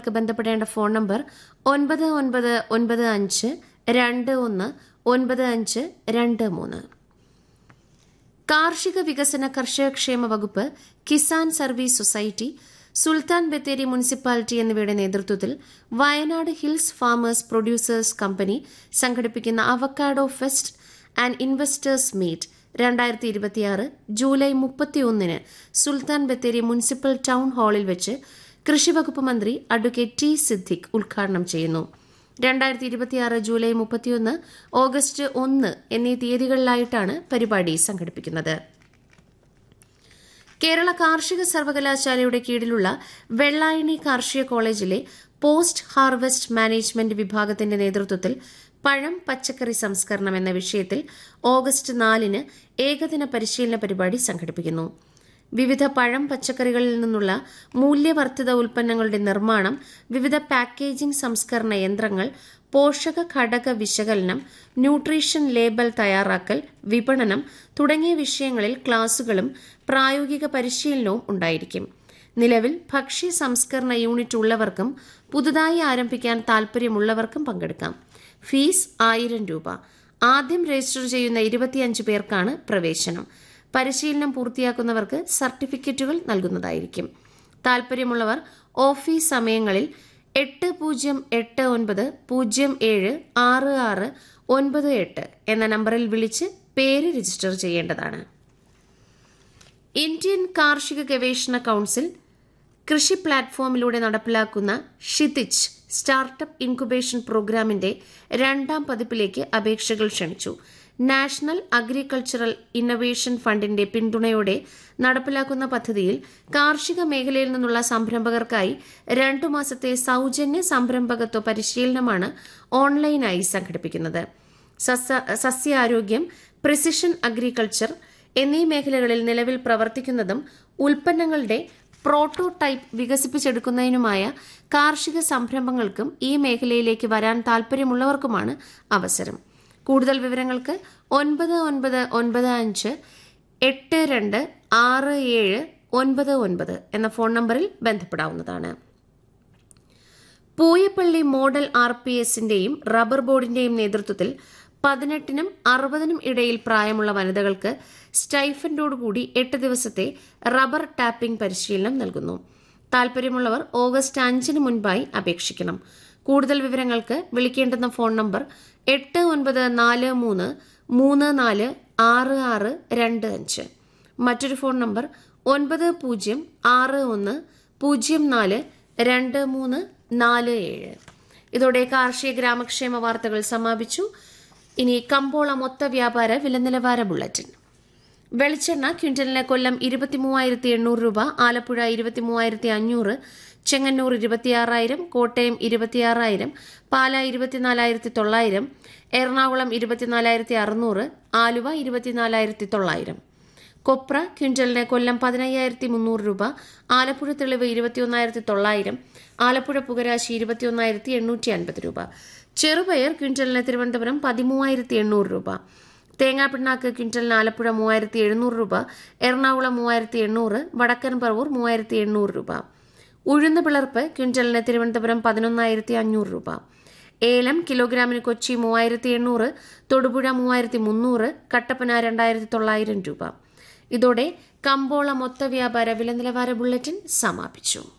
വിവരങ്ങൾക്ക് ബന്ധപ്പെടേണ്ട phone number ഒൻപത് ഒൻപത് ഒൻപത് അഞ്ച് രണ്ട് ഒന്ന് ഒൻപത് അഞ്ച് രണ്ട് മൂന്ന് കാർഷിക വികസന കർഷകക്ഷേമ വകുപ്പ് Kisan service society Sultan Bathery municipality എന്നിവയുടെ നേതൃത്വത്തിൽ Wayanad hills farmers producers company സംഘടിപ്പിക്കുന്ന avocado fest and investors meet രണ്ടായിരത്തി ഇരുപത്തിയാറ് ജൂലൈ മുപ്പത്തിയൊന്നിന് സുൽത്താൻ ബത്തേരി മുനിസിപ്പൽ ടൗൺ ഹാളിൽ വെച്ച് കൃഷിവകുപ്പ് മന്ത്രി അഡ്വക്കേറ്റ് ടി സിദ്ദിഖ് ഉദ്ഘാടനം ചെയ്യുന്നു രണ്ടായിരത്തി ഇരുപത്തിയാറ് ജൂലൈ മുപ്പത്തിയൊന്ന് ഓഗസ്റ്റ് ഒന്ന് എന്നീ തീയതികളിലായിട്ടാണ് പരിപാടി സംഘടിപ്പിക്കുന്നത് കേരള കാർഷിക സർവകലാശാലയുടെ കീഴിലുള്ള വെള്ളായണി കാർഷിക കോളേജിലെ പോസ്റ്റ് ഹാർവെസ്റ്റ് മാനേജ്മെന്റ് വിഭാഗത്തിന്റെ നേതൃത്വത്തിൽ പഴം പച്ചക്കറി സംസ്കരണം എന്ന വിഷയത്തിൽ ഓഗസ്റ്റ് നാലിന് ഏകദിന പരിശീലന പരിപാടി സംഘടിപ്പിക്കുന്നു വിവിധ പഴം പച്ചക്കറികളിൽ നിന്നുള്ള മൂല്യവർദ്ധിത ഉൽപ്പന്നങ്ങളുടെ നിർമ്മാണം വിവിധ പാക്കേജിംഗ് സംസ്കരണ യന്ത്രങ്ങൾ പോഷക ഘടക വിശകലനം ന്യൂട്രീഷൻ ലേബൽ തയ്യാറാക്കൽ വിപണനം തുടങ്ങിയ വിഷയങ്ങളിൽ ക്ലാസുകളും പ്രായോഗിക പരിശീലനവും ഉണ്ടായിരിക്കും നിലവിൽ ഭക്ഷ്യ സംസ്കരണ യൂണിറ്റ് ഉള്ളവർക്കും പുതുതായി ആരംഭിക്കാൻ താൽപര്യമുള്ളവർക്കും പങ്കെടുക്കാം ഫീസ് ആയിരം രൂപ ആദ്യം രജിസ്റ്റർ ചെയ്യുന്ന ഇരുപത്തിയഞ്ച് പേർക്കാണ് പ്രവേശനം പരിശീലനം പൂർത്തിയാക്കുന്നവർക്ക് സർട്ടിഫിക്കറ്റുകൾ നൽകുന്നതായിരിക്കും താൽപര്യമുള്ളവർ ഓഫീസ് സമയങ്ങളിൽ എട്ട് പൂജ്യം എട്ട് ഒൻപത് പൂജ്യം ഏഴ് ആറ് ആറ് ഒൻപത് എട്ട് എന്ന നമ്പറിൽ വിളിച്ച് പേര് രജിസ്റ്റർ ചെയ്യേണ്ടതാണ് ഇന്ത്യൻ കാർഷിക ഗവേഷണ കൌൺസിൽ കൃഷി പ്ലാറ്റ്ഫോമിലൂടെ നടപ്പിലാക്കുന്ന ഷിതിജ് സ്റ്റാർട്ടപ്പ് ഇൻക്യുബേഷൻ പ്രോഗ്രാമിന്റെ രണ്ടാം പതിപ്പിലേക്ക് അപേക്ഷകൾ ക്ഷണിച്ചു നാഷണൽ അഗ്രികൾച്ചറൽ ഇന്നൊവേഷൻ ഫണ്ടിന്റെ പിന്തുണയോടെ നടപ്പിലാക്കുന്ന പദ്ധതിയിൽ കാർഷിക മേഖലയിൽ നിന്നുള്ള സംരംഭകർക്കായി രണ്ടു മാസത്തെ സൌജന്യ സംരംഭകത്വ പരിശീലനമാണ് ഓൺലൈനായി സംഘടിപ്പിക്കുന്നത് സസ്യാരോഗ്യം പ്രിസിഷൻ അഗ്രികൾച്ചർ എന്നീ മേഖലകളിൽ നിലവിൽ പ്രവർത്തിക്കുന്നതും ഉൽപ്പന്നങ്ങളുടെ പ്രോട്ടോടൈപ്പ് വികസിപ്പിച്ചെടുക്കുന്നതിനുമായ കാർഷിക സംരംഭങ്ങൾക്കും ഈ മേഖലയിലേക്ക് വരാൻ താൽപര്യമുള്ളവർക്കുമാണ് അവസരം കൂടുതൽ വിവരങ്ങൾക്ക് ഒൻപത് ഒൻപത് ഒൻപത് അഞ്ച് എട്ട് രണ്ട് ആറ് ഏഴ് ഒൻപത് ഒൻപത് എന്ന ഫോൺ നമ്പറിൽ ബന്ധപ്പെടാവുന്നതാണ് പൂയപ്പള്ളി മോഡൽ ആർ പി എസിന്റെയും റബ്ബർ ബോർഡിന്റെയും നേതൃത്വത്തിൽ പതിനെട്ടിനും അറുപതിനും ഇടയിൽ പ്രായമുള്ള വനിതകൾക്ക് സ്റ്റൈഫൻഡോടുകൂടി എട്ട് ദിവസത്തെ റബ്ബർ ടാപ്പിംഗ് പരിശീലനം നൽകുന്നു താൽപര്യമുള്ളവർ ഓഗസ്റ്റ് അഞ്ചിന് മുൻപായി അപേക്ഷിക്കണം കൂടുതൽ വിവരങ്ങൾക്ക് വിളിക്കേണ്ടുന്ന ഫോൺ നമ്പർ എട്ട് ഒൻപത് നാല് മൂന്ന് മൂന്ന് നാല് ആറ് ആറ് രണ്ട് അഞ്ച് മറ്റൊരു ഫോൺ നമ്പർ ഒൻപത് പൂജ്യം ആറ് ഒന്ന് പൂജ്യം നാല് രണ്ട് മൂന്ന് നാല് ഏഴ് ഇതോടെ കാർഷിക ഗ്രാമക്ഷേമ വാർത്തകൾ സമാപിച്ചു ഇനി കമ്പോള മൊത്ത വ്യാപാര വില നിലവാര ബുള്ളറ്റിൻ വെളിച്ചെണ്ണ ക്വിന്റലിന് കൊല്ലം ഇരുപത്തിമൂവായിരത്തി എണ്ണൂറ് രൂപ ആലപ്പുഴ ഇരുപത്തിമൂവായിരത്തി അഞ്ഞൂറ് ചെങ്ങന്നൂർ ഇരുപത്തിയാറായിരം കോട്ടയം ഇരുപത്തിയാറായിരം പാല ഇരുപത്തിനാലായിരത്തി തൊള്ളായിരം എറണാകുളം ഇരുപത്തിനാലായിരത്തി അറുന്നൂറ് ആലുവ ഇരുപത്തിനാലായിരത്തി തൊള്ളായിരം കൊപ്ര ക്വിന്റലിന് കൊല്ലം പതിനയ്യായിരത്തി മുന്നൂറ് രൂപ ആലപ്പുഴ തെളിവ് ഇരുപത്തിയൊന്നായിരത്തി തൊള്ളായിരം ആലപ്പുഴ പുകരാശി ഇരുപത്തിയൊന്നായിരത്തി എണ്ണൂറ്റി അൻപത് രൂപ ചെറുപയർ ക്വിന്റലിന് തിരുവനന്തപുരം പതിമൂവായിരത്തി എണ്ണൂറ് രൂപ തേങ്ങാപ്പിണ്ണാക്ക് ക്വിന്റലിന് ആലപ്പുഴ മൂവായിരത്തി എഴുന്നൂറ് രൂപ എറണാകുളം മൂവായിരത്തി എണ്ണൂറ് വടക്കൻ പറവൂർ മൂവായിരത്തി എണ്ണൂറ് രൂപ ഉഴുന്ന് പിളർപ്പ് ക്വിന്റലിന് തിരുവനന്തപുരം പതിനൊന്നായിരത്തി അഞ്ഞൂറ് രൂപ ഏലം കിലോഗ്രാമിന് കൊച്ചി മൂവായിരത്തി എണ്ണൂറ് തൊടുപുഴ മൂവായിരത്തി മുന്നൂറ് കട്ടപ്പന രണ്ടായിരത്തി തൊള്ളായിരം രൂപ ഇതോടെ കമ്പോള മൊത്ത വ്യാപാര വില നിലവാര ബുള്ളറ്റിൻ സമാപിച്ചു